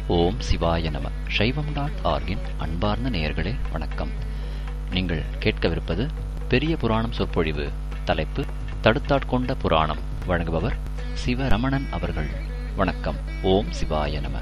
ஓம் சிவாய நம சைவம் டாட் ஆர்கின் அன்பார்ந்த நேயர்களே வணக்கம் நீங்கள் கேட்கவிருப்பது பெரிய புராணம் சொற்பொழிவு தலைப்பு தடுத்தாட்கொண்ட புராணம் வழங்குபவர் சிவரமணன் அவர்கள் வணக்கம் ஓம் சிவாய நம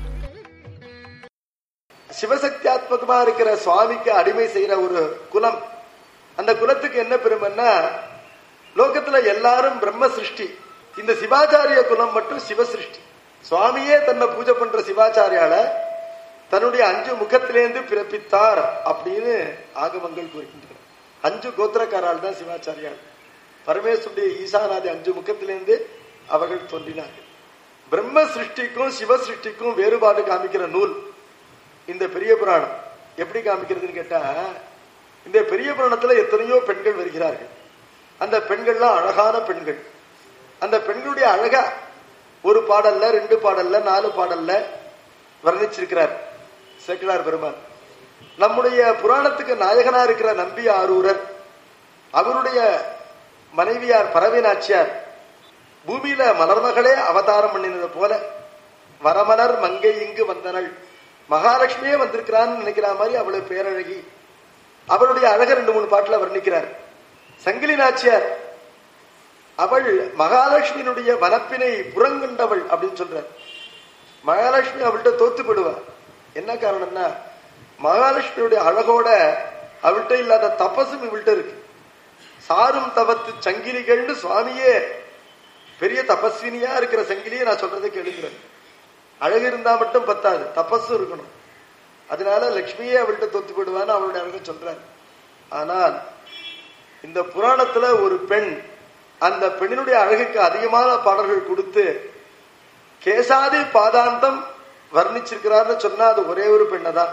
சிவசக்தியாத்மகமா இருக்கிற சுவாமிக்கு அடிமை செய்யற ஒரு குலம் அந்த குலத்துக்கு என்ன பெருமைன்னா லோகத்துல எல்லாரும் பிரம்ம சிருஷ்டி இந்த சிவாச்சாரிய குலம் மட்டும் சிவ சிருஷ்டி சுவாமியே தன்னை பூஜை பண்ற சிவாச்சாரியால தன்னுடைய அஞ்சு முகத்திலேந்து பிறப்பித்தார் அப்படின்னு ஆகமங்கள் கூறுகின்றன அஞ்சு கோத்திரக்காரால் தான் சிவாச்சாரியால் பரமேஸ்வருடைய ஈசானாதி அஞ்சு முகத்திலேந்து அவர்கள் தோன்றினார்கள் பிரம்ம சிருஷ்டிக்கும் சிவ சிருஷ்டிக்கும் வேறுபாடு காமிக்கிற நூல் இந்த பெரிய புராணம் எப்படி காமிக்கிறதுன்னு கேட்டா இந்த பெரிய புராணத்துல எத்தனையோ பெண்கள் வருகிறார்கள் அந்த பெண்கள்லாம் அழகான பெண்கள் அந்த பெண்களுடைய அழகா ஒரு பாடல்ல ரெண்டு பாடல்ல நாலு பாடல்ல வர்ணிச்சிருக்கிறார் சேக்கிழார் பெருமான் நம்முடைய புராணத்துக்கு நாயகனா இருக்கிற நம்பி ஆரூரர் அவருடைய மனைவியார் பரவினாச்சியார் பூமியில மலர்மகளே அவதாரம் பண்ணினது போல வரமலர் மங்கை இங்கு வந்தனள் மகாலட்சுமியே வந்திருக்கிறான்னு நினைக்கிற மாதிரி அவளை பேரழகி அவளுடைய அழக ரெண்டு மூணு பாட்டுல வர்ணிக்கிறார் சங்கிலி நாச்சியார் அவள் மகாலட்சுமியினுடைய வனப்பினை புறங்கண்டவள் அப்படின்னு சொல்றார் மகாலட்சுமி அவள்கிட்ட தோத்து போடுவா என்ன காரணம்னா மகாலட்சுமியுடைய அழகோட அவள்கிட்ட இல்லாத தபசும் இவள்கிட்ட இருக்கு சாரும் தவத்து சங்கிலிகள்னு சுவாமியே பெரிய தபஸ்வினியா இருக்கிற சங்கிலியை நான் சொல்றதை கேளுங்கிறேன் அழகு இருந்தா மட்டும் பத்தாது தபஸு இருக்கணும் அதனால லட்சுமியே அவள்கிட்ட தோத்து போயிடுவான்னு அவளுடைய அழக சொல்றாரு ஆனால் இந்த புராணத்துல ஒரு பெண் அந்த பெண்ணினுடைய அழகுக்கு அதிகமான பாடல்கள் கொடுத்து கேசாதி பாதாந்தம் வர்ணிச்சிருக்கிறார்னு சொன்னா அது ஒரே ஒரு பெண்ணை தான்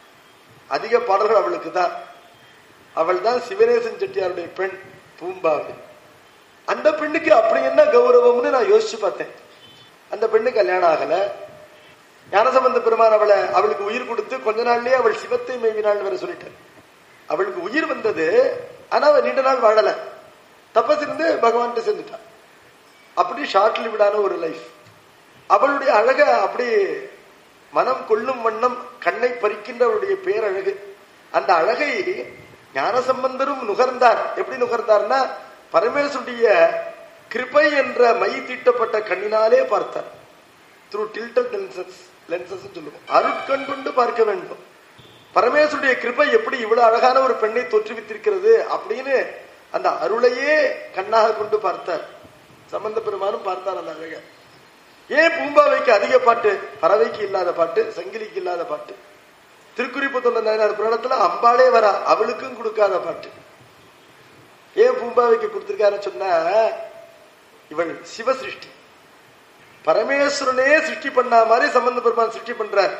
அதிக பாடல்கள் அவளுக்கு தான் அவள் தான் சிவநேசன் செட்டியாருடைய பெண் பூம்பாவை அந்த பெண்ணுக்கு அப்படி என்ன கௌரவம்னு நான் யோசிச்சு பார்த்தேன் அந்த பெண்ணு கல்யாணம் ஆகல ஞானசம்பந்த பெருமான் அவளை அவளுக்கு உயிர் கொடுத்து கொஞ்ச நாள்லயே அவள் சிவத்தை மேவினாள் வேற சொல்லிட்டார் அவளுக்கு உயிர் வந்தது ஆனா அவள் நீண்ட நாள் வாழல தப்பஸ் இருந்து பகவான்கிட்ட சேர்ந்துட்டான் அப்படி ஷார்ட்லி விடான ஒரு லைஃப் அவளுடைய அழக அப்படி மனம் கொள்ளும் வண்ணம் கண்ணை பறிக்கின்ற அவளுடைய பேரழகு அந்த அழகை ஞானசம்பந்தரும் நுகர்ந்தார் எப்படி நுகர்ந்தார்னா பரமேஸ்வருடைய கிருபை என்ற மை தீட்டப்பட்ட கண்ணினாலே பார்த்தார் த்ரூ டில்டட் லென்சஸ் லென்சஸ் சொல்லுவோம் அருட்கண் கொண்டு பார்க்க வேண்டும் பரமேஸ்வருடைய கிருபை எப்படி இவ்வளவு அழகான ஒரு பெண்ணை தோற்றுவித்திருக்கிறது அப்படின்னு அந்த அருளையே கண்ணாக கொண்டு பார்த்தார் சம்பந்த பெருமானும் பார்த்தார் அந்த அழக ஏன் பூம்பாவைக்கு அதிக பாட்டு பறவைக்கு இல்லாத பாட்டு சங்கிலிக்கு இல்லாத பாட்டு திருக்குறிப்பு நாயனார் புராணத்துல அம்பாளே வரா அவளுக்கும் கொடுக்காத பாட்டு ஏன் பூம்பாவைக்கு கொடுத்திருக்காருன்னு சொன்னா இவள் சிவ சிருஷ்டி பரமேஸ்வரனே சிருஷ்டி பண்ணா மாதிரி சம்பந்த பெருமான் சிருஷ்டி பண்றார்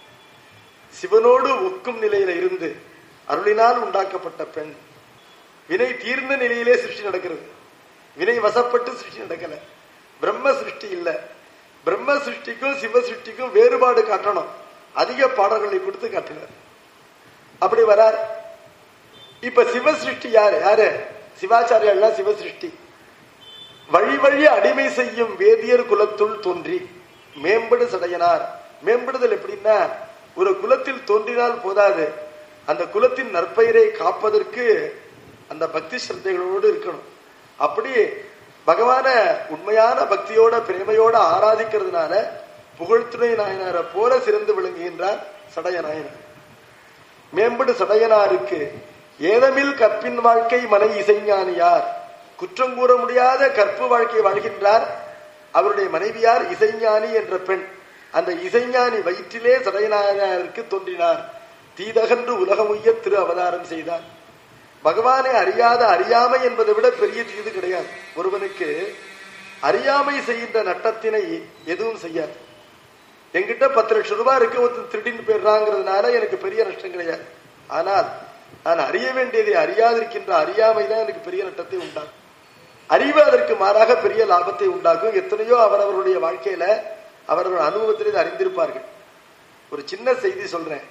சிவனோடு ஒக்கும் நிலையில இருந்து அருளினால் உண்டாக்கப்பட்ட பெண் வினை தீர்ந்த நிலையிலே சிருஷ்டி நடக்கிறது வினை வசப்பட்டு சிருஷ்டி நடக்கல பிரம்ம சிருஷ்டி இல்ல பிரம்ம சிருஷ்டிக்கும் சிவ சிருஷ்டிக்கும் வேறுபாடு காட்டணும் அதிக பாடல்களை கொடுத்து காட்டினார் அப்படி வரார் இப்ப சிவ சிருஷ்டி யாரு யாரு சிவாச்சாரியெல்லாம் சிவ சிருஷ்டி வழி வழி அடிமை செய்யும் வேதியர் குலத்துள் தோன்றி மேம்படு சடையனார் மேம்படுதல் எப்படின்னா ஒரு குலத்தில் தோன்றினால் போதாது அந்த குலத்தின் நற்பெயரை காப்பதற்கு அந்த பக்தி சிரத்தைகளோடு இருக்கணும் அப்படி பகவான உண்மையான பக்தியோட பிரேமையோட ஆராதிக்கிறதுனால புகழ்த்துணை நாயனாரை போல சிறந்து விளங்குகின்றார் சடைய நாயனார் மேம்படு சடையனாருக்கு ஏதமில் கற்பின் வாழ்க்கை மனை இசைஞானியார் குற்றம் கூற முடியாத கற்பு வாழ்க்கை வாழ்கின்றார் அவருடைய மனைவியார் இசைஞானி என்ற பெண் அந்த இசைஞானி வயிற்றிலே சடையனாருக்கு தோன்றினார் தீதகன்று உலகமுய்ய திரு அவதாரம் செய்தார் பகவானை அறியாத அறியாமை என்பதை விட பெரிய தீது கிடையாது ஒருவனுக்கு அறியாமை செய்கின்ற நட்டத்தினை எதுவும் செய்யாது என்கிட்ட பத்து லட்சம் ரூபாய் இருக்கு ஒருத்தன் திருடின்னு போயிடுறாங்கிறதுனால எனக்கு பெரிய நஷ்டம் கிடையாது ஆனால் நான் அறிய வேண்டியதை அறியாதிருக்கின்ற அறியாமை தான் எனக்கு பெரிய நட்டத்தை உண்டாகும் அறிவு அதற்கு மாறாக பெரிய லாபத்தை உண்டாக்கும் எத்தனையோ அவரவருடைய வாழ்க்கையில அவர்கள் அனுபவத்தில் இதை அறிந்திருப்பார்கள் ஒரு சின்ன செய்தி சொல்றேன்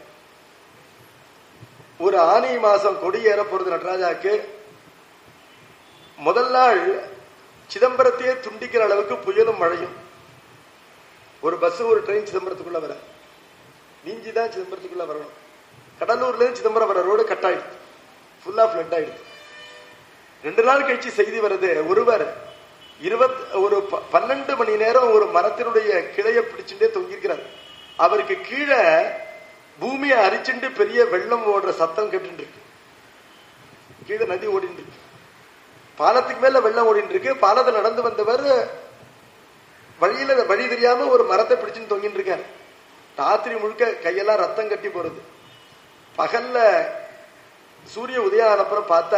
ஒரு ஆனி மாசம் கொடியேற போறது நடராஜாக்கு முதல் நாள் சிதம்பரத்தையே துண்டிக்கிற அளவுக்கு புயலும் மழையும் ஒரு பஸ் ஒரு ட்ரெயின் சிதம்பரத்துக்குள்ள வர நீஞ்சி தான் சிதம்பரத்துக்குள்ள வரணும் கடலூர்ல இருந்து சிதம்பரம் வர ரோடு கட் ஆயிடுது ஃபுல்லா ஃபிளட் ஆயிடுது ரெண்டு நாள் கழிச்சு செய்தி வருது ஒருவர் இருபத் ஒரு ப- பன்னெண்டு மணி நேரம் ஒரு மரத்தினுடைய கிளைய பிடிச்சுட்டே தொங்கியிருக்கிறார் அவருக்கு கீழே பூமியை அரிச்சுண்டு பெரிய வெள்ளம் ஓடுற சத்தம் கேட்டு இருக்கு கீழே நதி ஓடிட்டு இருக்கு பாலத்துக்கு மேல வெள்ளம் ஓடிட்டு இருக்கு பாலத்தில் நடந்து வந்தவர் வழியில வழி தெரியாம ஒரு மரத்தை பிடிச்சுன்னு தொங்கிட்டு இருக்கார் ராத்திரி முழுக்க கையெல்லாம் ரத்தம் கட்டி போறது பகல்ல சூரிய உதயம் ஆனப்புறம் பார்த்தா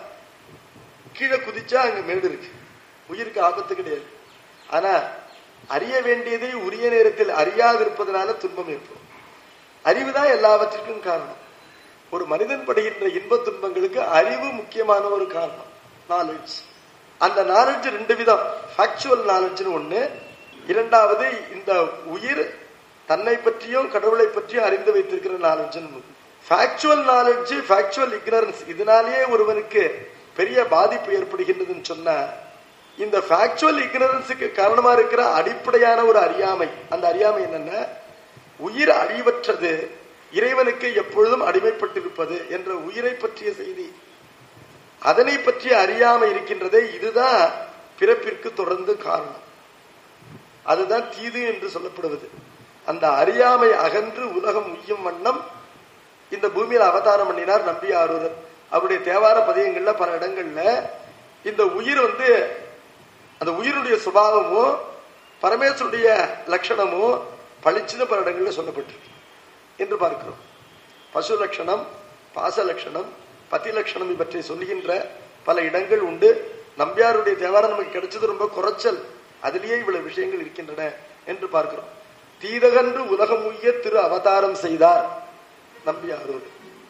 கீழே குதிச்சா அங்க மேடு இருக்கு உயிருக்கு ஆபத்து கிடையாது ஆனா அறிய வேண்டியதை உரிய நேரத்தில் அறியாதிருப்பதனால துன்பம் ஏற்படும் அறிவுதான் எல்லாவற்றிற்கும் காரணம் ஒரு மனிதன் படுகின்ற இன்ப துன்பங்களுக்கு அறிவு முக்கியமான ஒரு காரணம் நாலேஜ் அந்த நாலேஜ் ரெண்டு விதம் ஃபேக்சுவல் நாலேஜ்னு ஒண்ணு இரண்டாவது இந்த உயிர் தன்னை பற்றியும் கடவுளை பற்றியும் அறிந்து வைத்திருக்கிற நாலேஜ்னு ஃபேக்சுவல் நாலேஜ் ஃபேக்சுவல் இக்னரன்ஸ் இதனாலேயே ஒருவனுக்கு பெரிய பாதிப்பு ஏற்படுகின்றதுன்னு சொன்னா இந்த ஃபேக்சுவல் இக்னரன்ஸுக்கு காரணமா இருக்கிற அடிப்படையான ஒரு அறியாமை அந்த அறியாமை என்னன்னா உயிர் அழிவற்றது இறைவனுக்கு எப்பொழுதும் அடிமைப்பட்டிருப்பது என்ற உயிரை பற்றிய செய்தி அதனை பற்றி அறியாமை இருக்கின்றதே இதுதான் பிறப்பிற்கு தொடர்ந்து காரணம் அதுதான் தீது என்று சொல்லப்படுவது அந்த அறியாமை அகன்று உலகம் உய்யும் வண்ணம் இந்த பூமியில அவதாரம் பண்ணினார் நம்பி ஆரூரர் அவருடைய தேவார பதியங்கள்ல பல இடங்கள்ல இந்த உயிர் வந்து அந்த உயிருடைய சுபாவமும் பரமேஸ்வருடைய லட்சணமும் பளிச்சுன்னு பல இடங்கள்ல சொல்லப்பட்டிருக்கு என்று பார்க்கிறோம் பசு லட்சணம் பாச லட்சணம் பதி லட்சணம் இவற்றை சொல்லுகின்ற பல இடங்கள் உண்டு நம்பியாருடைய தேவாரம் நமக்கு கிடைச்சது ரொம்ப குறைச்சல் அதிலேயே இவ்வளவு விஷயங்கள் இருக்கின்றன என்று பார்க்கிறோம் தீதகன்று உலகம் உய்ய திரு அவதாரம் செய்தார் நம்பியாரூர்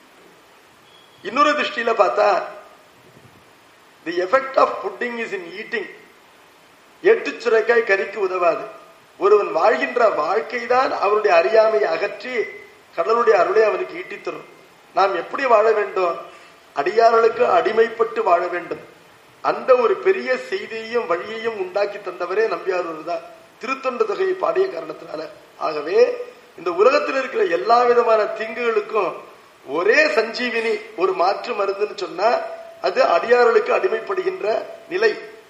இன்னொரு திருஷ்டியில பார்த்தா the effect of pudding is in eating எட்டு சுரைக்காய் கறிக்கு உதவாது ஒருவன் வாழ்கின்ற வாழ்க்கைதான் அவருடைய அறியாமையை அகற்றி கடவுளுடைய அருளை அவனுக்கு ஈட்டித் தரும் நாம் எப்படி வாழ வேண்டும் அடியார்களுக்கு அடிமைப்பட்டு வாழ வேண்டும் அந்த ஒரு பெரிய செய்தியையும் வழியையும் உண்டாக்கி தந்தவரே நம்பியாரூர் தான் திருத்தொண்ட தொகையை பாடிய காரணத்தினால ஆகவே இந்த உலகத்தில் இருக்கிற எல்லா விதமான தீங்குகளுக்கும் ஒரே சஞ்சீவினி ஒரு மாற்று மருந்துன்னு சொன்னா அது அடியார்களுக்கு அடிமைப்படுகின்ற நிலை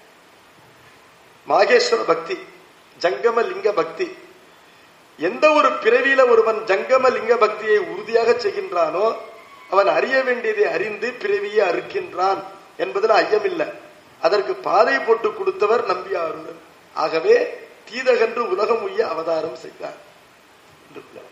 மாகேஸ்வர பக்தி ஜங்கம லிங்க பக்தி எந்த ஒரு பிறவியில ஒருவன் ஜங்கம லிங்க பக்தியை உறுதியாக செய்கின்றானோ அவன் அறிய வேண்டியதை அறிந்து பிறவியை அறுக்கின்றான் என்பதில் ஐயமில்லை அதற்கு பாதை போட்டு கொடுத்தவர் நம்பியாரூரன் ஆகவே தீதகன்று உலகம் உய்ய அவதாரம் செய்தார் என்று கூறலாம்.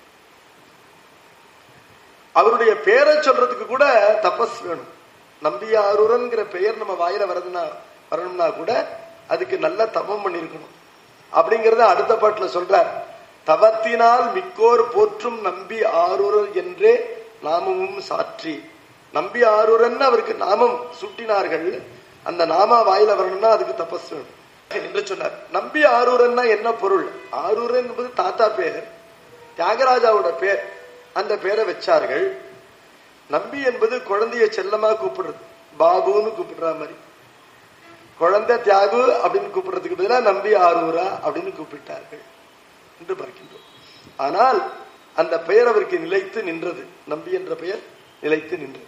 அவருடைய பெயரை சொல்றதுக்கு கூட தபஸ் வேணும் நம்பியாரூரன்கிற பெயர் நம்ம வாயில வரதுனா வரணும்னா கூட அதுக்கு நல்ல தபம் பண்ணிருக்கணும் அப்படிங்கறத அடுத்த பாட்டுல சொல்றார் தவத்தினால் மிக்கோர் போற்றும் நம்பி ஆரூரர் என்றே நாமமும் சாற்றி நம்பி ஆரூரன் அவருக்கு நாமம் சூட்டினார்கள் அந்த நாமா வாயில வரணும்னா அதுக்கு தபஸ் வேணும் என்று சொன்னார் நம்பி ஆரூரன்னா என்ன பொருள் ஆரூரன் என்பது தாத்தா பேர் தியாகராஜாவோட பேர் அந்த பேரை வச்சார்கள் நம்பி என்பது குழந்தைய செல்லமா கூப்பிடுறது பாபுன்னு கூப்பிடுற மாதிரி குழந்தை தியாகு அப்படின்னு கூப்பிடுறதுக்கு பதிலா நம்பி ஆரூரா அப்படின்னு கூப்பிட்டார்கள் என்று பார்க்கின்றோம் ஆனால் அந்த பெயர் அவருக்கு நிலைத்து நின்றது நம்பி என்ற பெயர் நிலைத்து நின்றது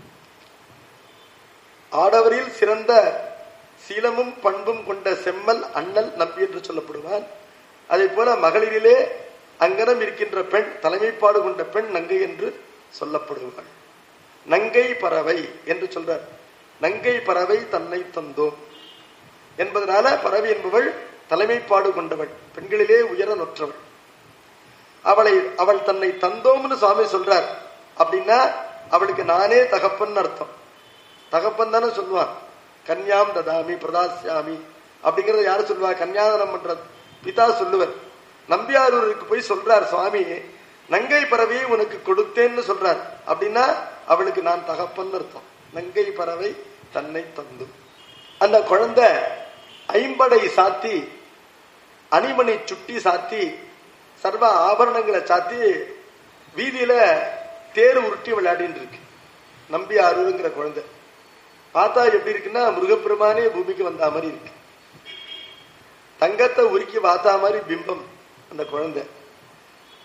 ஆடவரில் சிறந்த சீலமும் பண்பும் கொண்ட செம்மல் அண்ணல் நம்பி என்று சொல்லப்படுவான் அதே போல மகளிரிலே அங்கனம் இருக்கின்ற பெண் தலைமைப்பாடு கொண்ட பெண் நங்கை என்று சொல்லப்படுவாள் நங்கை பறவை என்று சொல்றார் நங்கை பறவை தன்னை தந்தோம் என்பதனால பறவை என்பவள் தலைமைப்பாடு கொண்டவள் பெண்களிலே உயர நொற்றவள் அவளை அவள் தன்னை தந்தோம்னு சுவாமி சொல்றார் அப்படின்னா அவளுக்கு நானே தகப்பன் அர்த்தம் தகப்பன் தானே சொல்லுவான் கன்யாம் ததாமி பிரதாசியாமி அப்படிங்கறத யாரு சொல்லுவா கன்யாதானம் பண்ற பிதா சொல்லுவர் நம்பியாரூருக்கு போய் சொல்றார் சுவாமி நங்கை பறவையை உனக்கு கொடுத்தேன்னு சொல்றார் அப்படின்னா அவளுக்கு நான் தகப்பன் அர்த்தம் நங்கை பறவை தன்னை தந்து அந்த குழந்தை ஐம்படை சாத்தி அணிமணி சுட்டி சாத்தி சர்வ ஆபரணங்களை சாத்தி வீதியில தேர் உருட்டி விளையாடின்னு இருக்கு நம்பி ஆரூருங்கிற குழந்தை பார்த்தா எப்படி இருக்குன்னா முருகப்பெருமானே பூமிக்கு வந்த மாதிரி இருக்கு தங்கத்தை உருக்கி வாத்தா மாதிரி பிம்பம் அந்த குழந்தை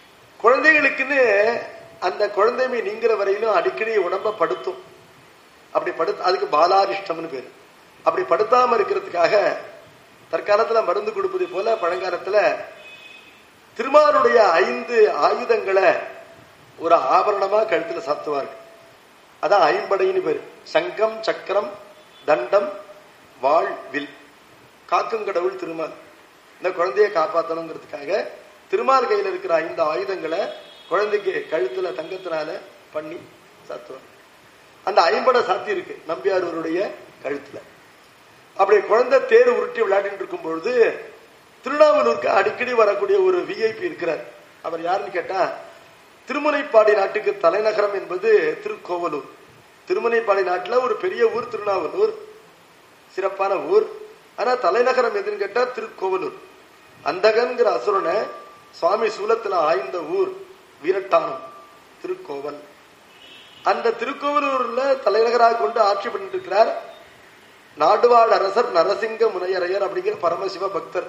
குழந்தைகளுக்குன்னு அந்த குழந்தைமை நீங்கிற வரையிலும் அடிக்கடி உடம்ப படுத்தும் அப்படி படுத்து அதுக்கு பாலாரிஷ்டம்னு பேரு அப்படி படுத்தாம இருக்கிறதுக்காக தற்காலத்துல மருந்து கொடுப்பது போல பழங்காலத்துல திருமாருடைய ஐந்து ஆயுதங்களை ஒரு ஆபரணமா கழுத்துல சாத்துவார்கள் அதான் ஐம்படைன்னு பேரு சங்கம் சக்கரம் தண்டம் வாழ் வில் காக்கும் கடவுள் திருமால் இந்த குழந்தையை காப்பாத்தணுங்கிறதுக்காக திருமால் கையில இருக்கிற ஐந்து ஆயுதங்களை குழந்தைக்கு கழுத்துல தங்கத்தினால பண்ணி சாத்துவாங்க அந்த ஐம்படை சாத்தி இருக்கு நம்பியாரூருடைய கழுத்துல அப்படி குழந்தை தேர் உருட்டி விளையாடிட்டு இருக்கும் பொழுது திருநாவலூருக்கு அடிக்கடி வரக்கூடிய ஒரு விஐபி இருக்கிறார் அவர் யாருன்னு கேட்டா திருமுனைப்பாடி நாட்டுக்கு தலைநகரம் என்பது திருக்கோவலூர் திருமுனைப்பாடி நாட்டுல ஒரு பெரிய ஊர் திருநாவலூர் சிறப்பான ஊர் ஆனா தலைநகரம் எதுன்னு கேட்டா திருக்கோவலூர் அந்தகன்கிற அசுரனை சுவாமி சூலத்துல ஆய்ந்த ஊர் வீரட்டானம் திருக்கோவல் அந்த திருக்கோவலூர்ல தலைநகராக கொண்டு ஆட்சி பண்ணிட்டு இருக்கிறார் நாடுவாழ் அரசர் நரசிங்க முனையரையர் அப்படிங்கிற பரமசிவ பக்தர்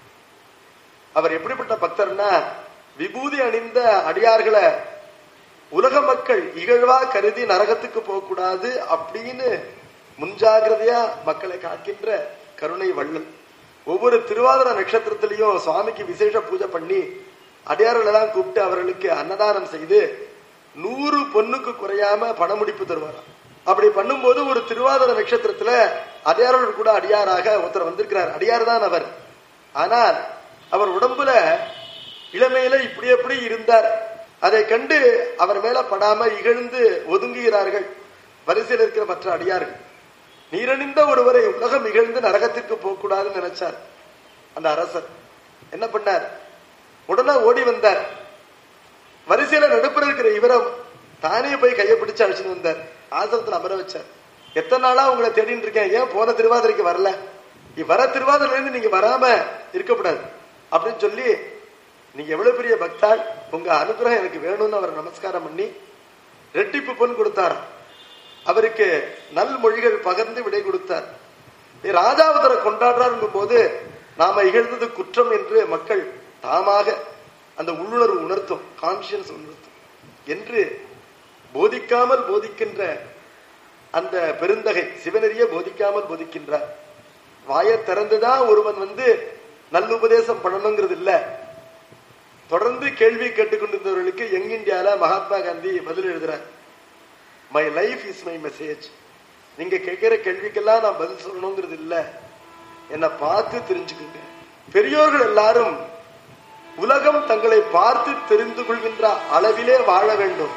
அவர் எப்படிப்பட்ட பக்தர்னா விபூதி அணிந்த அடியார்களை உலக மக்கள் இகழ்வா கருதி நரகத்துக்கு போகக்கூடாது அப்படின்னு முன்ஜாகிரதையா மக்களை காக்கின்ற கருணை வள்ளல் ஒவ்வொரு திருவாதிர நட்சத்திரத்திலையும் சுவாமிக்கு விசேஷ பூஜை பண்ணி அடியார்கள் எல்லாம் கூப்பிட்டு அவர்களுக்கு அன்னதானம் செய்து நூறு பொண்ணுக்கு குறையாம பணமுடிப்பு தருவாராம் அப்படி பண்ணும்போது ஒரு திருவாதிர நட்சத்திரத்துல அடியாரோடு கூட அடியாராக ஒருத்தர் வந்திருக்கிறார் அடியார் தான் அவர் ஆனால் அவர் உடம்புல இளமையில இப்படி எப்படி இருந்தார் அதை கண்டு அவர் மேல படாம இகழ்ந்து ஒதுங்குகிறார்கள் வரிசையில் இருக்கிற மற்ற அடியார்கள் நீரணிந்த ஒருவரை உலகம் இகழ்ந்து நரகத்திற்கு போகக்கூடாதுன்னு நினைச்சார் அந்த அரசர் என்ன பண்ணார் உடனே ஓடி வந்தார் வரிசையில நடுப்புற இருக்கிற இவரை தானே போய் கையை பிடிச்சு அழைச்சிட்டு வந்தார் ஆசிரத்துல அமர வச்சார் எத்தனை நாளா உங்களை தேடிட்டு இருக்கேன் ஏன் போன திருவாதிரைக்கு வரல வர திருவாதிரையில இருந்து நீங்க வராம இருக்கக்கூடாது அப்படின்னு சொல்லி நீங்க எவ்வளவு பெரிய பக்தாள் உங்க அனுகிரகம் எனக்கு வேணும்னு அவர் நமஸ்காரம் பண்ணி ரெட்டிப்பு பொன் கொடுத்தார் அவருக்கு நல் மொழிகள் பகிர்ந்து விடை கொடுத்தார் நீ ராஜாவதரை கொண்டாடுறாருங்கும் போது நாம இகழ்ந்தது குற்றம் என்று மக்கள் தாமாக அந்த உள்ளுணர்வு உணர்த்தும் கான்சியன்ஸ் உணர்த்தும் என்று போதிக்காமல் போதிக்கின்ற அந்த பெருந்தகை சிவனெறிய போதிக்காமல் போதிக்கின்றார் வாயை திறந்துதான் ஒருவன் வந்து நல்லுபதேசம் பண்ணணுங்கிறது இல்ல தொடர்ந்து கேள்வி கேட்டுக்கொண்டிருந்தவர்களுக்கு யங் இந்தியால மகாத்மா காந்தி பதில் எழுதுறார் my life is my message நீங்க கேட்கிற கேள்விக்கெல்லாம் நான் பதில் சொல்லணுங்கிறது இல்ல என்னை பார்த்து தெரிஞ்சுக்குங்க பெரியோர்கள் எல்லாரும் உலகம் தங்களை பார்த்து தெரிந்து கொள்கின்ற அளவிலே வாழ வேண்டும்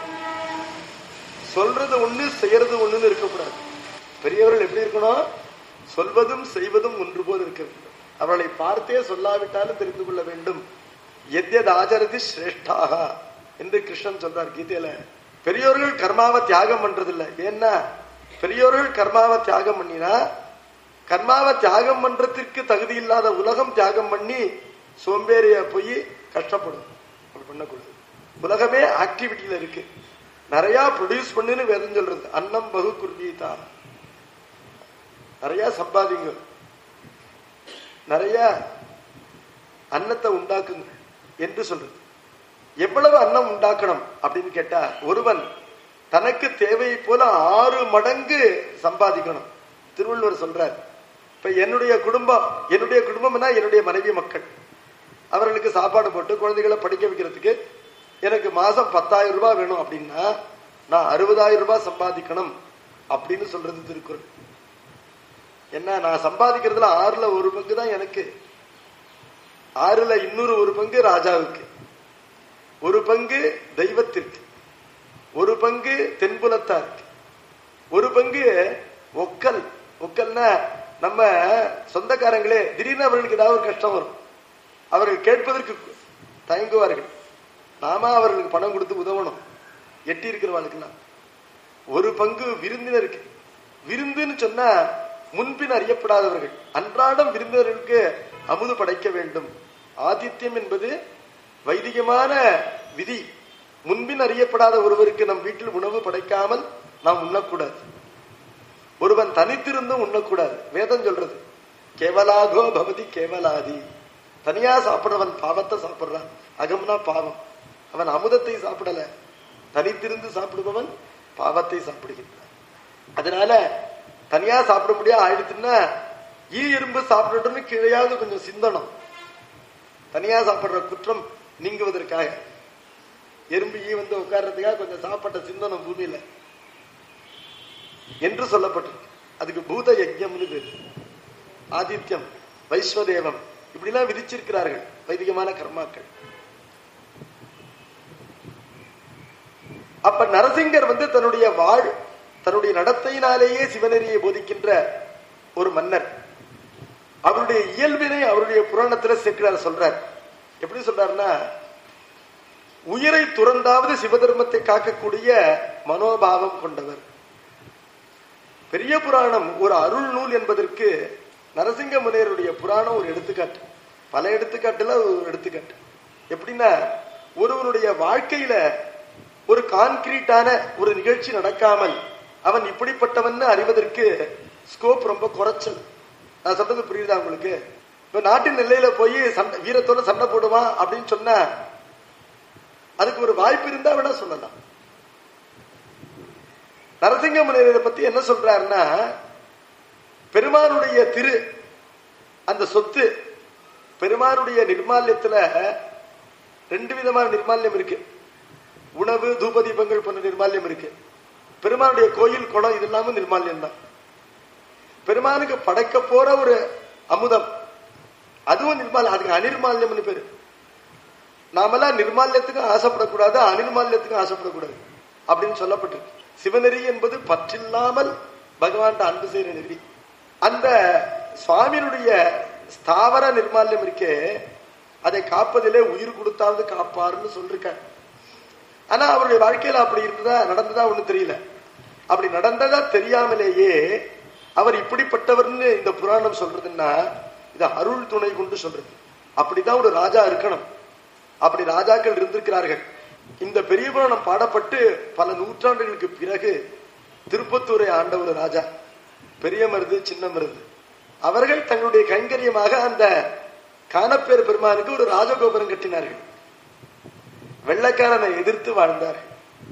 சொல்றது ஒண்ணு செய்யறது ஒண்ணுன்னு இருக்கக்கூடாது பெரியவர்கள் எப்படி இருக்கணும் சொல்வதும் செய்வதும் ஒன்று போல் இருக்க வேண்டும் அவர்களை பார்த்தே சொல்லாவிட்டாலும் தெரிந்து கொள்ள வேண்டும் எத்யத் ஆச்சரதி சிரேஷ்டாக என்று கிருஷ்ணன் சொல்றார் கீதையில பெரியோர்கள் கர்மாவை தியாகம் பண்றதில்ல ஏன்னா பெரியோர்கள் கர்மாவை தியாகம் பண்ணினா கர்மாவை தியாகம் பண்றதுக்கு தகுதி இல்லாத உலகம் தியாகம் பண்ணி சோம்பேறிய போய் கஷ்டப்படும் அப்படி பண்ணக்கூடாது உலகமே ஆக்டிவிட்டியில இருக்கு நிறைய ப்ரொடியூஸ் பண்ணுன்னு வேதம் சொல்றது அன்னம் பகு குர்வீதா நிறைய சம்பாதிங்க நிறைய அன்னத்தை உண்டாக்குங்க என்று சொல்றது எவ்வளவு அன்னம் உண்டாக்கணும் அப்படின்னு கேட்டா ஒருவன் தனக்கு தேவையை போல ஆறு மடங்கு சம்பாதிக்கணும் திருவள்ளுவர் சொல்றார் இப்ப என்னுடைய குடும்பம் என்னுடைய குடும்பம்னா என்னுடைய மனைவி மக்கள் அவர்களுக்கு சாப்பாடு போட்டு குழந்தைகளை படிக்க வைக்கிறதுக்கு எனக்கு மாசம் பத்தாயிரம் ரூபாய் வேணும் அப்படின்னா நான் அறுபதாயிரம் ரூபாய் சம்பாதிக்கணும் அப்படின்னு சொல்றது திருக்குறள் என்ன நான் சம்பாதிக்கிறதுல ஆறுல ஒரு பங்கு தான் எனக்கு ஆறுல இன்னொரு ஒரு பங்கு ராஜாவுக்கு ஒரு பங்கு தெய்வத்திற்கு ஒரு பங்கு தென்புலத்தாருக்கு ஒரு பங்கு ஒக்கல் ஒக்கல்னா நம்ம சொந்தக்காரங்களே திடீர்னு அவர்களுக்கு ஏதாவது ஒரு கஷ்டம் வரும் அவர்கள் கேட்பதற்கு தயங்குவார்கள் நாம அவர்களுக்கு பணம் கொடுத்து உதவணும் எட்டி இருக்கிறவர்களுக்கெல்லாம் ஒரு பங்கு விருந்தினருக்கு விருந்துன்னு சொன்னா முன்பின் அறியப்படாதவர்கள் அன்றாடம் விருந்தினர்களுக்கு அமுது படைக்க வேண்டும் ஆதித்யம் என்பது வைதிகமான விதி முன்பின் அறியப்படாத ஒருவருக்கு நம் வீட்டில் உணவு படைக்காமல் நாம் உண்ணக்கூடாது ஒருவன் தனித்திருந்தும் உண்ணக்கூடாது வேதம் சொல்றது கேவலாகோ பவதி கேவலாதி தனியா சாப்பிடுறவன் பாவத்தை சாப்பிடுறான் அகம்னா பாவம் அவன் அமுதத்தை சாப்பிடல தனித்திருந்து சாப்பிடுபவன் பாவத்தை சாப்பிடுகின்றான் அதனால தனியா சாப்பிட முடியாது ஆயிடுச்சுன்னா ஈ எறும்பு சாப்பிடட்டும்னு கீழையாவது கொஞ்சம் சிந்தனம் தனியா சாப்பிடுற குற்றம் நீங்குவதற்காக எறும்பு ஈ வந்து உட்கார்றதுக்காக கொஞ்சம் சாப்பிட்ட சிந்தனம் பூமியில என்று சொல்லப்பட்டிருக்கு அதுக்கு பூத யஜ்யம்னு பேரு ஆதித்யம் வைஸ்வதேவம் இப்படிலாம் விதிச்சிருக்கிறார்கள் வைதிகமான கர்மாக்கள் அப்ப நரசிங்கர் வந்து தன்னுடைய வாழ் தன்னுடைய நடத்தையினாலேயே சிவநெறியை போதிக்கின்ற ஒரு மன்னர் அவருடைய இயல்பினை அவருடைய புராணத்துல சேர்க்கிறார் சொல்றார் எப்படி சொல்றாருன்னா உயிரை துறந்தாவது சிவதர்மத்தை காக்கக்கூடிய மனோபாவம் கொண்டவர் பெரிய புராணம் ஒரு அருள் நூல் என்பதற்கு நரசிங்க முனியருடைய புராணம் ஒரு எடுத்துக்காட்டு பல எடுத்துக்காட்டுல ஒரு எடுத்துக்காட்டு எப்படின்னா ஒருவனுடைய வாழ்க்கையில ஒரு கான்கிரீட்டான ஒரு நிகழ்ச்சி நடக்காமல் அவன் இப்படிப்பட்டவன் அறிவதற்கு ஸ்கோப் ரொம்ப குறைச்சல் நான் சொல்றது புரியுதா உங்களுக்கு இப்ப நாட்டின் எல்லையில போய் சண்டை வீரத்தோட சண்டை போடுவான் அப்படின்னு சொன்னா அதுக்கு ஒரு வாய்ப்பு இருந்தா வேணா சொல்லலாம் நரசிங்க முனிவரை பத்தி என்ன சொல்றாருன்னா பெருமானுடைய திரு அந்த சொத்து பெருமானுடைய நிர்மால்யத்துல ரெண்டு விதமான நிர்மால்யம் இருக்கு உணவு தூப தீபங்கள் போன்ற நிர்மால்யம் இருக்கு பெருமானுடைய கோயில் குளம் இது எல்லாமே நிர்மால்யம் தான் பெருமானுக்கு படைக்க போற ஒரு அமுதம் அதுவும் நிர்மால்யம் அதுக்கு அனிர்மால்யம்னு பேரு நாமெல்லாம் நிர்மால்யத்துக்கும் ஆசைப்படக்கூடாது அனிர்மால்யத்துக்கும் ஆசைப்படக்கூடாது அப்படின்னு சொல்லப்பட்டிருக்கு சிவநெறி என்பது பற்றில்லாமல் பகவான் அன்பு செய்யற நெறி அந்த சுவாமியினுடைய ஸ்தாவர நிர்மால்யம் இருக்கே அதை காப்பதிலே உயிர் கொடுத்தாவது காப்பாருன்னு சொல்லிருக்கார் ஆனா அவருடைய வாழ்க்கையில அப்படி இருந்ததா நடந்ததா ஒண்ணு தெரியல அப்படி நடந்ததா தெரியாமலேயே அவர் இப்படிப்பட்டவர்னு இந்த புராணம் சொல்றதுன்னா இது அருள் துணை கொண்டு சொல்றது அப்படிதான் ஒரு ராஜா இருக்கணும் அப்படி ராஜாக்கள் இருந்திருக்கிறார்கள் இந்த பெரிய புராணம் பாடப்பட்டு பல நூற்றாண்டுகளுக்கு பிறகு திருப்பத்தூரை ஆண்ட ஒரு ராஜா பெரிய மருது சின்ன மருது அவர்கள் தங்களுடைய கைங்கரியமாக அந்த காணப்பேர் பெருமானுக்கு ஒரு ராஜகோபுரம் கட்டினார்கள் வெள்ளக்காரனை எதிர்த்து வாழ்ந்தார்கள்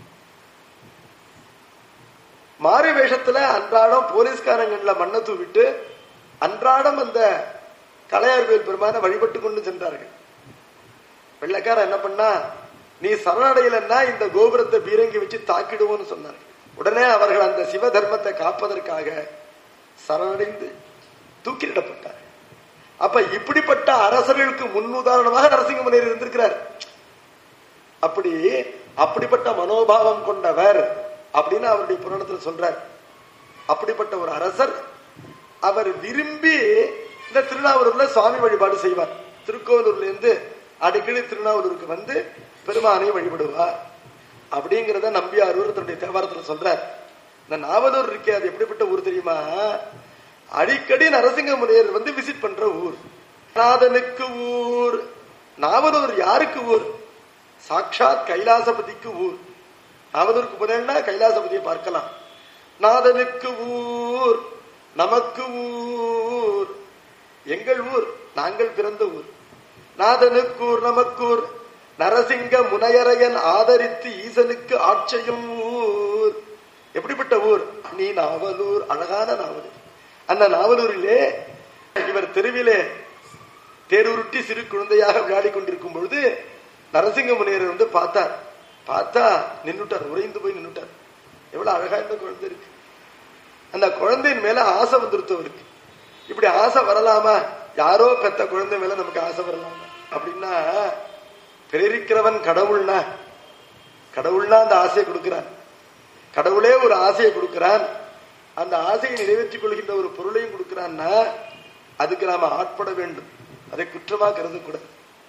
மாறு வேஷத்துல அன்றாடம் போலீஸ்காரங்கள்ல மண்ணை தூவிட்டு அன்றாடம் அந்த கலையார்வேல் பெருமான வழிபட்டு கொண்டு சென்றார்கள் வெள்ளக்காரன் என்ன பண்ணா நீ சரணடையலன்னா இந்த கோபுரத்தை பீரங்கி வச்சு தாக்கிடுவோம்னு சொன்னார்கள் உடனே அவர்கள் அந்த சிவ தர்மத்தை காப்பதற்காக சரணடைந்து தூக்கிலிடப்பட்டார் அப்ப இப்படிப்பட்ட அரசர்களுக்கு முன்னுதாரணமாக நரசிங்க முனிவர் இருந்திருக்கிறார் அப்படி அப்படிப்பட்ட மனோபாவம் கொண்டவர் அப்படின்னு அவருடைய புராணத்தில் சொல்றார் அப்படிப்பட்ட ஒரு அரசர் அவர் விரும்பி இந்த திருநாவூர்ல சுவாமி வழிபாடு செய்வார் திருக்கோவிலூர்ல இருந்து அடிக்கடி திருநாவூருக்கு வந்து பெருமானை வழிபடுவார் அப்படிங்கிறத நம்பியாரூர் தன்னுடைய தேவாரத்துல சொல்றார் இந்த நாவலூர் இருக்கே அது எப்படிப்பட்ட ஊர் தெரியுமா அடிக்கடி நரசிங்க முனியர் வந்து விசிட் பண்ற ஊர் நாதனுக்கு ஊர் நாவலூர் யாருக்கு ஊர் சாட்சாத் கைலாசபதிக்கு ஊர் நாவலூருக்கு போனேன்னா கைலாசபதியை பார்க்கலாம் நாதனுக்கு ஊர் நமக்கு ஊர் எங்கள் ஊர் நாங்கள் பிறந்த ஊர் நாதனுக்கூர் நமக்கூர் நரசிங்க முனையரையன் ஆதரித்து ஈசனுக்கு ஆட்சியும் ஊர் எப்படிப்பட்ட ஊர் நீ நாவலூர் அழகான நாவலூர் அந்த நாவலூரிலே இவர் தெருவிலே தேருருட்டி சிறு குழந்தையாக விளையாடி கொண்டிருக்கும் பொழுது நரசிங்க முனியர் வந்து பார்த்தார் பார்த்தா நின்னுட்டார் உறைந்து போய் நின்னுட்டார் எவ்வளவு அழகா இந்த குழந்தை இருக்கு அந்த குழந்தையின் மேல ஆசை வந்துருத்து அவருக்கு இப்படி ஆசை வரலாமா யாரோ பெத்த குழந்தை மேல நமக்கு ஆசை வரலாமா அப்படின்னா பிரேரிக்கிறவன் கடவுள்னா கடவுள்னா அந்த ஆசையை கொடுக்கிறான் கடவுளே ஒரு ஆசையை கொடுக்கிறான் அந்த ஆசையை நிறைவேற்றிக் கொள்கின்ற ஒரு பொருளையும் கொடுக்கிறான்னா அதுக்கு நாம ஆட்பட வேண்டும் அதை குற்றமா கருதக்கூடாது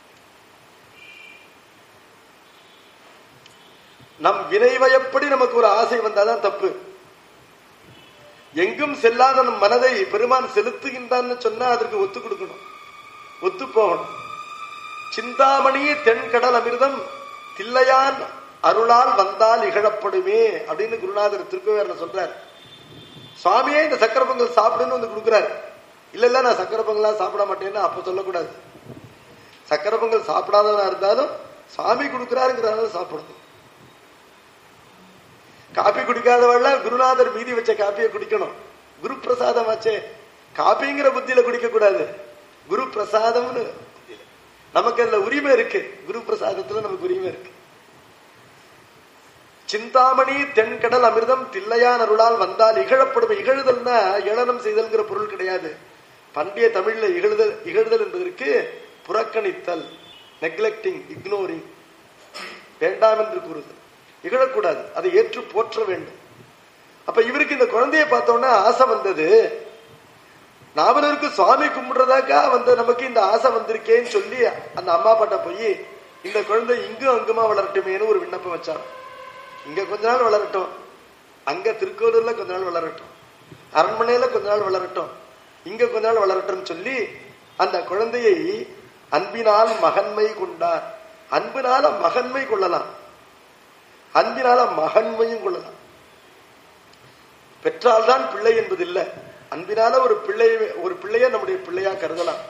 நம் வினைவயப்படி நமக்கு ஒரு ஆசை வந்தாதான் தப்பு எங்கும் செல்லாத நம் மனதை பெருமான் செலுத்துகின்றான்னு சொன்னா அதற்கு ஒத்து கொடுக்கணும் ஒத்து போகணும் சிந்தாமணி தென்கடல் அமிர்தம் தில்லையான் அருளால் வந்தால் இகழப்படுமே அப்படின்னு குருநாதர் திருக்கோவேர்ல சொல்றார் சுவாமியே இந்த சக்கர பொங்கல் சாப்பிடுன்னு வந்து கொடுக்குறாரு இல்ல இல்ல நான் சக்கர பொங்கலாம் சாப்பிட மாட்டேன்னு அப்ப சொல்லக்கூடாது சக்கர பொங்கல் சாப்பிடாதவனா இருந்தாலும் சாமி கொடுக்கிறாருங்கிறதால சாப்பிடுது காப்பி குடிக்காதவெல்லாம் குருநாதர் மீதி வச்ச காப்பியை குடிக்கணும் குரு பிரசாதம் ஆச்சே காப்பிங்கிற புத்தியில குடிக்க கூடாது குரு பிரசாதம்னு நமக்கு அதுல உரிமை இருக்கு குரு பிரசாதத்துல நமக்கு உரிமை இருக்கு சிந்தாமணி தென்கடல் அமிர்தம் தில்லையான் அருளால் வந்தால் இகழப்படும் இகழுதல்னா ஏளனம் செய்தல்ங்கிற பொருள் கிடையாது பண்டைய தமிழ்ல இகழுதல் இகழுதல் என்பதற்கு புறக்கணித்தல் நெக்லெக்டிங் இக்னோரிங் வேண்டாம் என்று கூறுதல் இகழக்கூடாது அதை ஏற்று போற்ற வேண்டும் அப்ப இவருக்கு இந்த குழந்தையை பார்த்தோன்னா ஆசை வந்தது நாவலருக்கு சுவாமி கும்பிடுறதாக்கா வந்து நமக்கு இந்த ஆசை வந்திருக்கேன்னு சொல்லி அந்த அம்மா பாட்ட போய் இந்த குழந்தை இங்கும் அங்குமா வளரட்டுமேனு ஒரு விண்ணப்பம் வச்சாங்க இங்க கொஞ்ச நாள் வளரட்டும் அங்க திருக்கோவிலூர்ல கொஞ்ச நாள் வளரட்டும் அரண்மனையில கொஞ்ச நாள் வளரட்டும் இங்க கொஞ்ச நாள் வளரட்டும் சொல்லி அந்த குழந்தையை அன்பினால் மகன்மை கொண்டார் அன்பினால மகன்மை கொள்ளலாம் அன்பினால மகன்மையும் கொள்ளலாம் பெற்றால்தான் பிள்ளை என்பது இல்லை அன்பினால ஒரு பிள்ளை ஒரு பிள்ளைய நம்முடைய பிள்ளையா கருதலாம்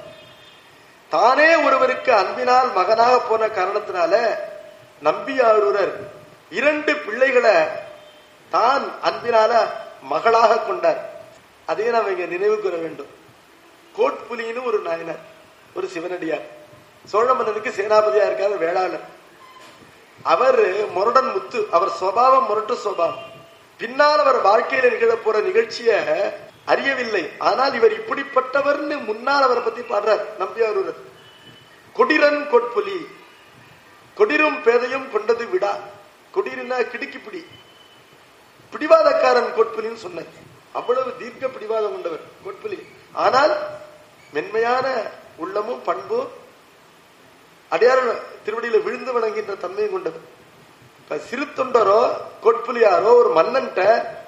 தானே ஒருவருக்கு அன்பினால் மகனாக போன காரணத்தினால நம்பியாரூரர் இரண்டு பிள்ளைகளை தான் அன்பினால மகளாக கொண்டார் அதே நாம் இங்க நினைவு கூற வேண்டும் கோட்புலின்னு ஒரு நாயனர் ஒரு சிவனடியார் சோழ மன்னனுக்கு சேனாபதியா இருக்கார் வேளாளர் அவர் முரடன் முத்து அவர் சுவாவம் முரட்டு சுவாவம் பின்னால் அவர் வாழ்க்கையில நிகழ போற நிகழ்ச்சிய அறியவில்லை ஆனால் இவர் இப்படிப்பட்டவர்னு முன்னால் அவரை பத்தி பாடுறார் நம்பியாரூரர் கொடிரன் கொட்புலி கொடிரும் பேதையும் கொண்டது விடா கொடிருன்னா கிடுக்கிப்பிடி பிடிவாதக்காரன் கொட்புலின்னு சொன்னார் அவ்வளவு தீர்க்க பிடிவாதம் கொண்டவர் கொட்புலி ஆனால் மென்மையான உள்ளமும் பண்பும் அடையாறு திருவடியில விழுந்து வணங்குகின்ற தன்மையும் கொண்டவர் இப்ப சிறு தொண்டரோ கொட்புலியாரோ ஒரு மன்னன்ட்ட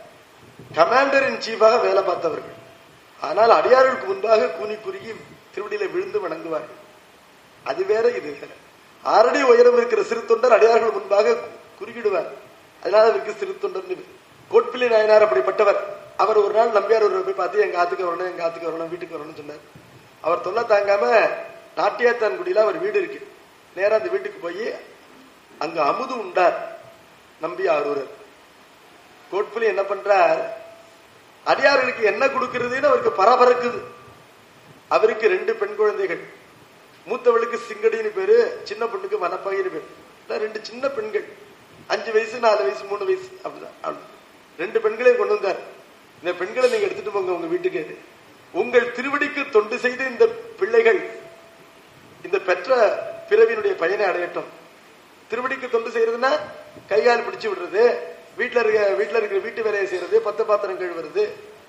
கமாண்டர் இன் சீஃபாக வேலை பார்த்தவர்கள் ஆனால் அடியார்களுக்கு முன்பாக கூனி குறுகி திருவடியில விழுந்து வணங்குவார்கள் அது வேற இது வேற ஆறடி உயரம் இருக்கிற சிறு தொண்டர் அடியார்கள் முன்பாக குறுகிடுவார் அதனால அவருக்கு சிறு தொண்டர்னு பேர். கோட்பிள்ளை நாயனார் அப்படிப்பட்டவர் அவர் ஒரு நாள் நம்பியார் ஒரு போய் பார்த்து எங்க ஆத்துக்கு வரணும் எங்க ஆத்துக்கு வரணும் வீட்டுக்கு வரணும்னு சொன்னார் அவர் தொல்லை தாங்காம நாட்டியாத்தான்குடியில அவர் வீடு இருக்கு நேரா அந்த வீட்டுக்கு போய் அங்க அமுது உண்டார் நம்பி ஆரூரர் கோட்புலி என்ன பண்றார் அடியார்களுக்கு என்ன கொடுக்கிறதுன்னு அவருக்கு பரபரக்குது அவருக்கு ரெண்டு பெண் குழந்தைகள் மூத்தவளுக்கு சிங்கடின்னு பேரு சின்ன பொண்ணுக்கு மனப்பகின்னு பேரு அதான் ரெண்டு சின்ன பெண்கள் அஞ்சு வயசு நாலு வயசு மூணு வயசு அப்படிதான் அப்படி. ரெண்டு பெண்களையும் கொண்டு வந்தார் இந்த பெண்களை நீங்க எடுத்துட்டு போங்க உங்க வீட்டுக்கு உங்கள் திருவடிக்கு தொண்டு செய்த இந்த பிள்ளைகள் இந்த பெற்ற பிறவியினுடைய பயனை அடையட்டும் திருவடிக்கு தொண்டு செய்யறதுன்னா கைகால் பிடிச்சு விடுறது வீட்டுல இருக்க வீட்டுல இருக்கிற வீட்டு வேலையை செய்யறது பத்து பாத்திரம் கழுவுறது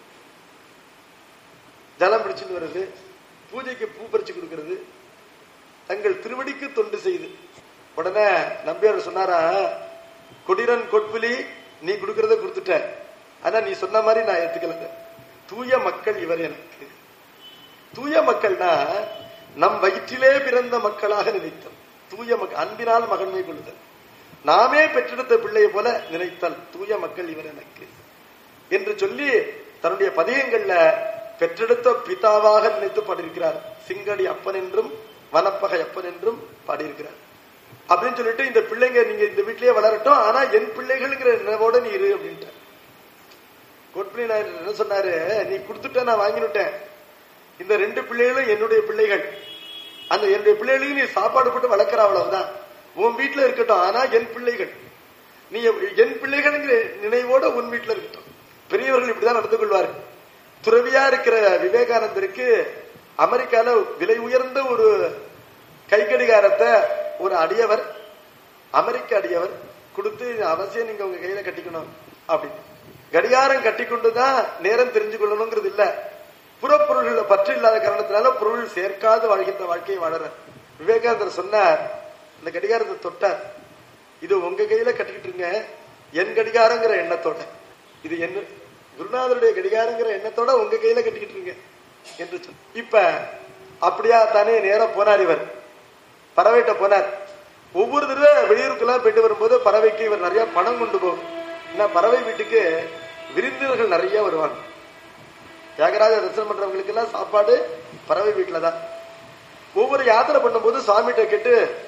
ஜலம் பிடிச்சிட்டு வர்றது பூஜைக்கு பூ பறிச்சு கொடுக்கறது தங்கள் திருவடிக்கு தொண்டு செய்து உடனே நம்பியார் சொன்னாரா கொடிரன் கொட்புலி நீ கொடுக்கறத கொடுத்துட்ட ஆனா நீ சொன்ன மாதிரி நான் ஏத்துக்கலங்க தூய மக்கள் இவர் எனக்கு தூய மக்கள்னா நம் வயிற்றிலே பிறந்த மக்களாக நினைத்தல் தூய மக்கள் அன்பினால் மகன்மை கொள்ளுதல் நாமே பெற்றெடுத்த பிள்ளையை போல நினைத்தல் தூய மக்கள் இவர் எனக்கு என்று சொல்லி தன்னுடைய பதிகங்கள்ல பெற்றெடுத்த பிதாவாக நினைத்து பாடியிருக்கிறார் சிங்கடி அப்பன் என்றும் வனப்பகை அப்பன் என்றும் பாடியிருக்கிறார் அப்படின்னு சொல்லிட்டு இந்த பிள்ளைங்க நீங்க இந்த வீட்டிலேயே வளரட்டும் ஆனா என் பிள்ளைகள்ங்கிற நினைவோட நீ இரு அப்படின்ட்டு கோட்பிள்ளி நாயர் என்ன சொன்னாரு நீ கொடுத்துட்ட நான் வாங்கினுட்டேன் இந்த ரெண்டு பிள்ளைகளும் என்னுடைய பிள்ளைகள் அந்த என்னுடைய பிள்ளைகளுக்கு நீ சாப்பாடு போட்டு வளர்க்கிற அவ்வளவுதான் உன் வீட்டுல இருக்கட்டும் ஆனா என் பிள்ளைகள் நீ என் பிள்ளைகள்ங்கிற நினைவோட உன் வீட்டுல இருக்கட்டும் பெரியவர்கள் இப்படிதான் நடந்து கொள்வார்கள் துறவியா இருக்கிற விவேகானந்தருக்கு அமெரிக்கால விலை உயர்ந்த ஒரு கைக்கடிகாரத்தை ஒரு அடியவர் அமெரிக்க அடியவர் கொடுத்து இது அவசியம் நீங்க உங்க கையில கட்டிக்கணும் அப்படின்னு கடிகாரம் கட்டி கொண்டுதான் நேரம் தெரிஞ்சு கொள்ளணுங்கிறது இல்ல புறப்பொருள்கள பற்று இல்லாத காரணத்தினால பொருள் சேர்க்காது வாழ்கின்ற வாழ்க்கையை வாழற விவேகானந்தர் சொன்னார் இந்த கடிகாரத்தை தொட்டார் இது உங்க கையில கட்டிக்கிட்டு இருங்க என் கடிகாரங்கிற எண்ணத்தோட இது என்ன குருநாதருடைய கடிகாரங்கிற எண்ணத்தோட உங்க கையில கட்டிக்கிட்டு இருங்க என்று சொன்ன இப்ப அப்படியா தானே நேரம் போனார் இவர் பறவைகிட்ட போனார் ஒவ்வொரு தடவை வெளியூருக்கெல்லாம் போயிட்டு வரும்போது பறவைக்கு இவர் நிறைய பணம் கொண்டு போகும் ஏன்னா பறவை வீட்டுக்கு விருந்தினர்கள் நிறைய வருவாங்க தியாகராஜ தரிசனம் பண்றவங்களுக்கு எல்லாம் சாப்பாடு பறவை வீட்டுல தான் ஒவ்வொரு யாத்திரை பண்ணும்போது சுவாமிகிட்ட கேட்டு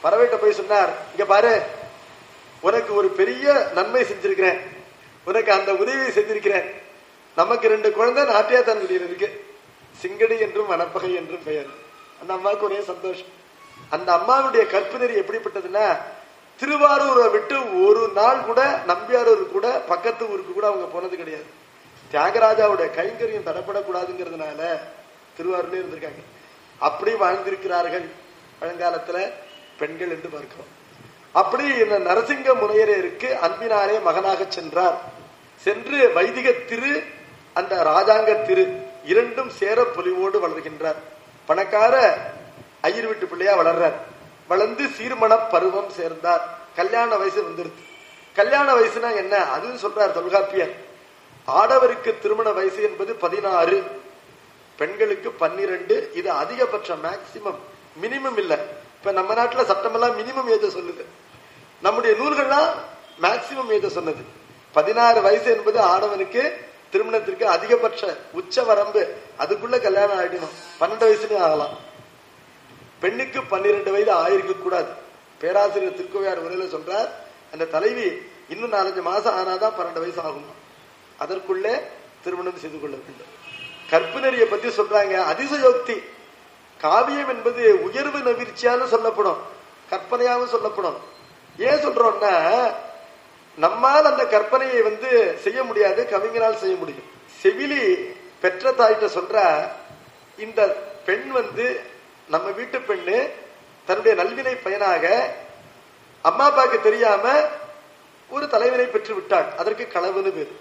பறவைகிட்ட போய் சொன்னார் இங்க பாரு உனக்கு ஒரு பெரிய நன்மை செஞ்சிருக்கிறேன் உனக்கு அந்த உதவியை செஞ்சிருக்கிறேன் நமக்கு ரெண்டு குழந்தை நாட்டியாத்தான்குடியில் இருக்கு சிங்கடி என்றும் வனப்பகை என்றும் பெயர் அந்த அம்மாவுக்கு ஒரே சந்தோஷம் அந்த அம்மாவுடைய கற்பனரி எப்படிப்பட்டதுன்னா திருவாரூரை விட்டு ஒரு நாள் கூட நம்பியாரூர் கூட பக்கத்து ஊருக்கு கூட அவங்க போனது கிடையாது தியாகராஜாவுடைய கைங்கரியம் தடப்படக்கூடாதுங்கிறதுனால திருவாரூர்ல இருந்திருக்காங்க அப்படி வாழ்ந்திருக்கிறார்கள் பழங்காலத்துல பெண்கள் என்று பார்க்கிறோம் அப்படி இந்த நரசிங்க முனையரருக்கு அன்பினாலே மகனாக சென்றார் சென்று வைதிக திரு அந்த ராஜாங்க திரு இரண்டும் சேர பொலிவோடு வளர்கின்றார் பணக்கார ஐயர் வீட்டு பிள்ளையா வளர்றார் வளர்ந்து சீர்மண பருவம் சேர்ந்தார் கல்யாண வயசு வந்துருது கல்யாண வயசுனா என்ன அதுவும் சொல்றார் தொல்காப்பியர் ஆடவருக்கு திருமண வயசு என்பது பதினாறு பெண்களுக்கு பன்னிரண்டு இது அதிகபட்சம் மேக்சிமம் மினிமம் இல்ல இப்ப நம்ம நாட்டுல சட்டமெல்லாம் மினிமம் ஏஜ சொல்லுது நம்முடைய நூல்கள்லாம் மேக்சிமம் ஏஜ சொன்னது பதினாறு வயசு என்பது ஆடவனுக்கு திருமணத்திற்கு அதிகபட்ச உச்ச வரம்பு அதுக்குள்ள கல்யாணம் ஆயிடணும் பன்னெண்டு வயசுலயும் ஆகலாம் பெண்ணுக்கு பன்னிரண்டு வயது ஆயிருக்க கூடாது பேராசிரியர் திருக்கோவையார் உரையில சொல்றார் அந்த தலைவி இன்னும் நாலஞ்சு மாசம் ஆனாதான் பன்னெண்டு வயசு ஆகும் அதற்குள்ளே திருமணம் செய்து கொள்ள வேண்டும் கற்பு நெறியை பத்தி சொல்றாங்க அதிசயோக்தி காவியம் என்பது உயர்வு நவிர்ச்சியான்னு சொல்லப்படும் கற்பனையாவும் சொல்லப்படும் ஏன் சொல்றோம்னா நம்மால் அந்த கற்பனையை வந்து செய்ய முடியாது கவிஞரால் செய்ய முடியும் செவிலி பெற்ற தாயிட்ட சொல்ற இந்த பெண் வந்து நம்ம வீட்டு பெண்ணு தன்னுடைய நல்வினை பயனாக அம்மா அப்பாவுக்கு தெரியாம ஒரு தலைவனை பெற்று விட்டாள் அதற்கு களவுன்னு பேரு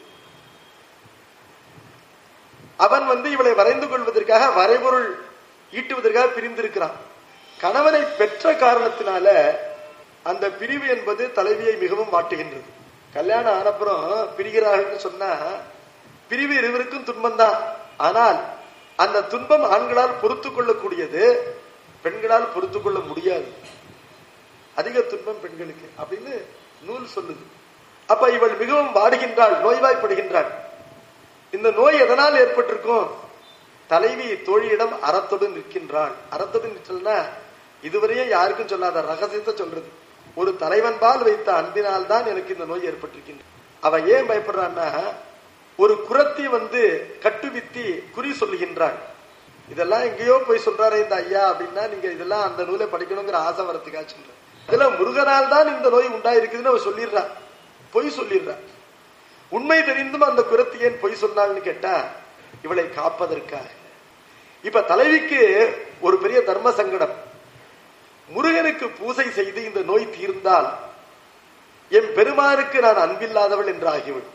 அவன் வந்து இவளை வரைந்து கொள்வதற்காக வரைபொருள் ஈட்டுவதற்காக பிரிந்திருக்கிறான் கணவனை பெற்ற காரணத்தினால அந்த பிரிவு என்பது தலைவியை மிகவும் வாட்டுகின்றது கல்யாணம் ஆனப்புறம் பிரிகிறார்கள் சொன்னா பிரிவு இருவருக்கும் துன்பம்தான் ஆனால் அந்த துன்பம் ஆண்களால் பொறுத்து கொள்ளக்கூடியது பெண்களால் பொறுத்து கொள்ள முடியாது அதிக துன்பம் பெண்களுக்கு அப்படின்னு நூல் சொல்லுது அப்ப இவள் மிகவும் வாடுகின்றாள் நோய்வாய்ப்படுகின்றாள் இந்த நோய் எதனால் ஏற்பட்டிருக்கும் தலைவி தோழியிடம் அறத்தோடு நிற்கின்றாள் அறத்தோடு நிற்றல்னா இதுவரையும் யாருக்கும் சொல்லாத ரகசியத்தை சொல்றது ஒரு தலைவன் பால் வைத்த அன்பினால் தான் எனக்கு இந்த நோய் ஏற்பட்டிருக்கின்ற அவ ஏன் பயப்படுறான்னா ஒரு குரத்தி வந்து கட்டுவித்தி குறி சொல்லுகின்றாள் இதெல்லாம் எங்கேயோ போய் சொல்றாரு இந்த ஐயா அப்படின்னா நீங்க இதெல்லாம் அந்த நூலை படிக்கணுங்கிற ஆசை வரத்துக்காக சொல்ற இதுல முருகனால் தான் இந்த நோய் உண்டாயிருக்குதுன்னு அவ சொல்லிடுறா பொய் சொல்லிடுறா உண்மை தெரிந்தும் அந்த குரத்தி ஏன் பொய் சொன்னாள்னு கேட்டா இவளை காப்பதற்காக இப்ப தலைவிக்கு ஒரு பெரிய தர்ம சங்கடம் முருகனுக்கு பூசை செய்து இந்த நோய் தீர்ந்தால் என் பெருமானுக்கு நான் அன்பில்லாதவள் என்று ஆகிவிடும்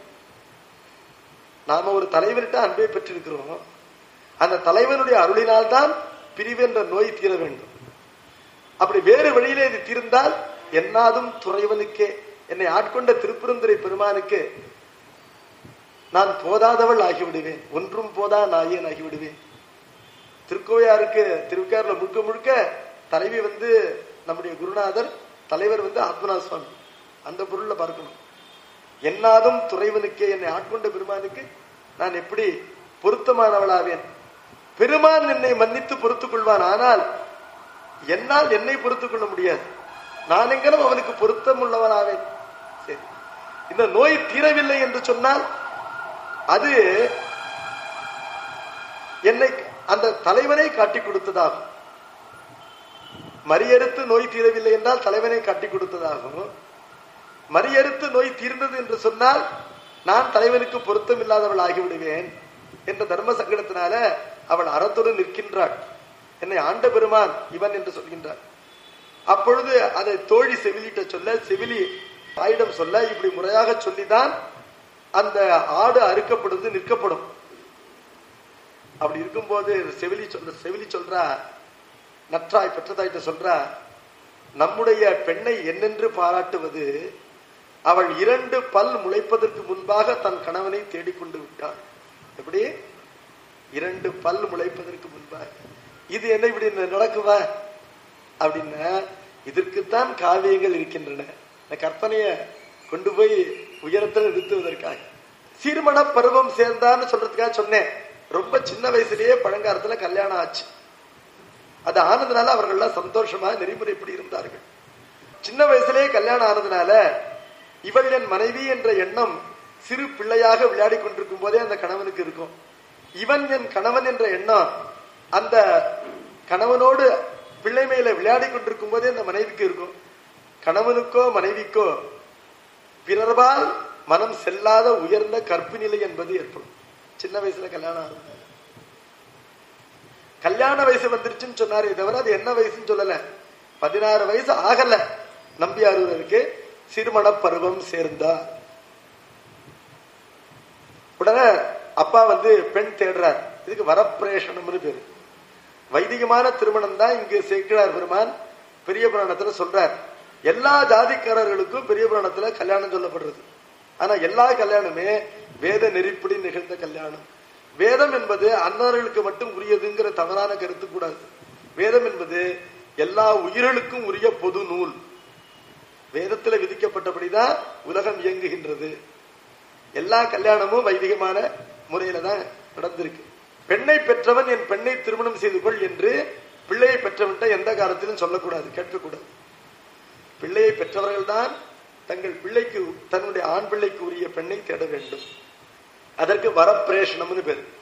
நாம ஒரு தலைவர்கிட்ட அன்பை பெற்றிருக்கிறோம் அந்த தலைவனுடைய அருளினால் தான் பிரிவு என்ற நோய் தீர வேண்டும் அப்படி வேறு வழியிலே இது தீர்ந்தால் என்னாதும் துறைவனுக்கே என்னை ஆட்கொண்ட திருப்பெருந்துரை பெருமானுக்கு நான் போதாதவள் ஆகிவிடுவேன் ஒன்றும் போதா நாயேன் ஆகிவிடுவேன் திருக்கோயாருக்கு திருக்காரில் முழுக்க முழுக்க தலைவி வந்து நம்முடைய குருநாதர் தலைவர் வந்து ஆத்மநாத சுவாமி அந்த பொருள்ல பார்க்கணும் என்னாதும் துறைவனுக்கே என்னை ஆட்கொண்ட பெருமானுக்கு நான் எப்படி பொருத்தமானவளாவேன் பெருமான் என்னை மன்னித்து பொறுத்துக் கொள்வான் ஆனால் என்னால் என்னை பொறுத்துக் கொள்ள முடியாது நான் எங்கனும் அவனுக்கு பொருத்தம் உள்ளவனாவேன் சரி இந்த நோய் தீரவில்லை என்று சொன்னால் அது என்னை அந்த தலைவனை காட்டி கொடுத்ததாகும் மரியறுத்து நோய் தீரவில்லை என்றால் தலைவனை காட்டி கொடுத்ததாகும் மரியறுத்து நோய் தீர்ந்தது என்று சொன்னால் நான் தலைவனுக்கு பொருத்தம் இல்லாதவள் ஆகிவிடுவேன் என்ற தர்ம சங்கடத்தினால அவள் அறத்தோடு நிற்கின்றாள் என்னை ஆண்ட பெருமான் இவன் என்று சொல்கின்றார் அப்பொழுது அதை தோழி செவிலிட்ட சொல்ல செவிலி தாயிடம் சொல்ல இப்படி முறையாக சொல்லிதான் அந்த ஆடு அறுக்கப்படுவது நிற்கப்படும் அப்படி இருக்கும்போது செவிலி சொல்ற செவிலி சொல்றா நற்றாய் பெற்றதாயிட்ட சொல்றா நம்முடைய பெண்ணை என்னென்று பாராட்டுவது அவள் இரண்டு பல் முளைப்பதற்கு முன்பாக தன் கணவனை தேடிக்கொண்டு விட்டாள் எப்படி இரண்டு பல் முளைப்பதற்கு முன்பாக இது என்ன இப்படி நடக்குவா அப்படின்னா இதற்குத்தான் காவியங்கள் இருக்கின்றன இந்த கற்பனைய கொண்டு போய் உயரத்தில் நிறுத்துவதற்காக சீர்மண பருவம் சேர்ந்தான்னு சொல்றதுக்காக சொன்னேன் ரொம்ப சின்ன வயசுலயே பழங்காலத்துல கல்யாணம் ஆச்சு அது ஆனதுனால அவர்கள்லாம் சந்தோஷமா நெறிமுறைப்படி இருந்தார்கள் சின்ன வயசுலயே கல்யாணம் ஆனதுனால இவள் என் மனைவி என்ற எண்ணம் சிறு பிள்ளையாக விளையாடி கொண்டிருக்கும் போதே அந்த கணவனுக்கு இருக்கும் இவன் என் கணவன் என்ற எண்ணம் அந்த கணவனோடு பிள்ளை மேல விளையாடி கொண்டிருக்கும் போதே அந்த மனைவிக்கு இருக்கும் கணவனுக்கோ மனைவிக்கோ பிறர்பால் மனம் செல்லாத உயர்ந்த கற்பு நிலை என்பது ஏற்படும் சின்ன வயசுல கல்யாணம் ஆகுது கல்யாண வயசு வந்துருச்சுன்னு சொன்னாரே தவிர அது என்ன வயசுன்னு சொல்லல பதினாறு வயசு ஆகல நம்பியாரூருக்கு சிறுமண பருவம் சேர்ந்தார் உடனே அப்பா வந்து பெண் தேடுறார் இதுக்கு வரப்பிரேஷனம்னு பேரு வைதிகமான திருமணம் தான் இங்கு சேர்க்கிறார் பெருமான் பெரிய புராணத்துல சொல்றார் எல்லா ஜாதிக்காரர்களுக்கும் பெரிய புராணத்துல கல்யாணம் சொல்லப்படுறது ஆனா எல்லா கல்யாணமே வேத நெறிப்படி நிகழ்ந்த கல்யாணம் வேதம் என்பது அன்னர்களுக்கு மட்டும் உரியதுங்கிற தவறான கருத்து கூடாது வேதம் என்பது எல்லா உயிர்களுக்கும் உரிய பொது நூல் வேதத்துல விதிக்கப்பட்டபடிதான் உலகம் இயங்குகின்றது எல்லா கல்யாணமும் வைதிகமான முறையில தான் நடந்திருக்கு பெண்ணை பெற்றவன் என் பெண்ணை திருமணம் செய்து கொள் என்று பிள்ளையை பெற்றவன்ட்ட எந்த காலத்திலும் சொல்லக்கூடாது கேட்கக்கூடாது பிள்ளையை பெற்றவர்கள் தான் தங்கள் பிள்ளைக்கு தன்னுடைய ஆண் பிள்ளைக்கு உரிய பெண்ணை தேட வேண்டும் அதற்கு வரப்பிரேஷனம்னு பேர்